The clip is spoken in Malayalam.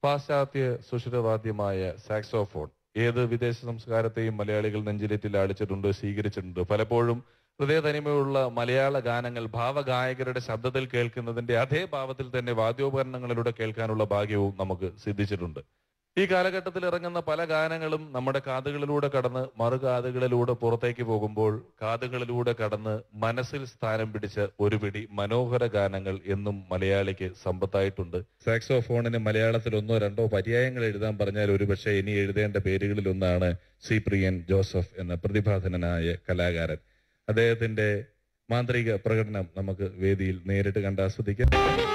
പാശ്ചാത്യ സുഷിരവാദ്യമായ സാക്സോഫോൺ ഏത് വിദേശ സംസ്കാരത്തെയും മലയാളികൾ നെഞ്ചിലേറ്റിൽ ആളിച്ചിട്ടുണ്ട് സ്വീകരിച്ചിട്ടുണ്ട് പലപ്പോഴും ഹൃദയ തനിമയുള്ള മലയാള ഗാനങ്ങൾ ഭാവഗായകരുടെ ശബ്ദത്തിൽ കേൾക്കുന്നതിന്റെ അതേ ഭാവത്തിൽ തന്നെ വാദ്യോപകരണങ്ങളിലൂടെ കേൾക്കാനുള്ള ഭാഗ്യവും നമുക്ക് സിദ്ധിച്ചിട്ടുണ്ട് ഈ കാലഘട്ടത്തിൽ ഇറങ്ങുന്ന പല ഗാനങ്ങളും നമ്മുടെ കാതുകളിലൂടെ കടന്ന് മറുകാതുകളിലൂടെ പുറത്തേക്ക് പോകുമ്പോൾ കാതുകളിലൂടെ കടന്ന് മനസ്സിൽ സ്ഥാനം പിടിച്ച ഒരു പിടി മനോഹര ഗാനങ്ങൾ എന്നും മലയാളിക്ക് സമ്പത്തായിട്ടുണ്ട് സാക്സോഫോണിന് മലയാളത്തിൽ ഒന്നോ രണ്ടോ പര്യായങ്ങൾ എഴുതാൻ പറഞ്ഞാൽ ഒരുപക്ഷെ ഇനി എഴുതേണ്ട പേരുകളിൽ ഒന്നാണ് സി പ്രിയൻ ജോസഫ് എന്ന പ്രതിഭാധനനായ കലാകാരൻ അദ്ദേഹത്തിന്റെ മാന്ത്രിക പ്രകടനം നമുക്ക് വേദിയിൽ നേരിട്ട് കണ്ട് ആസ്വദിക്കാം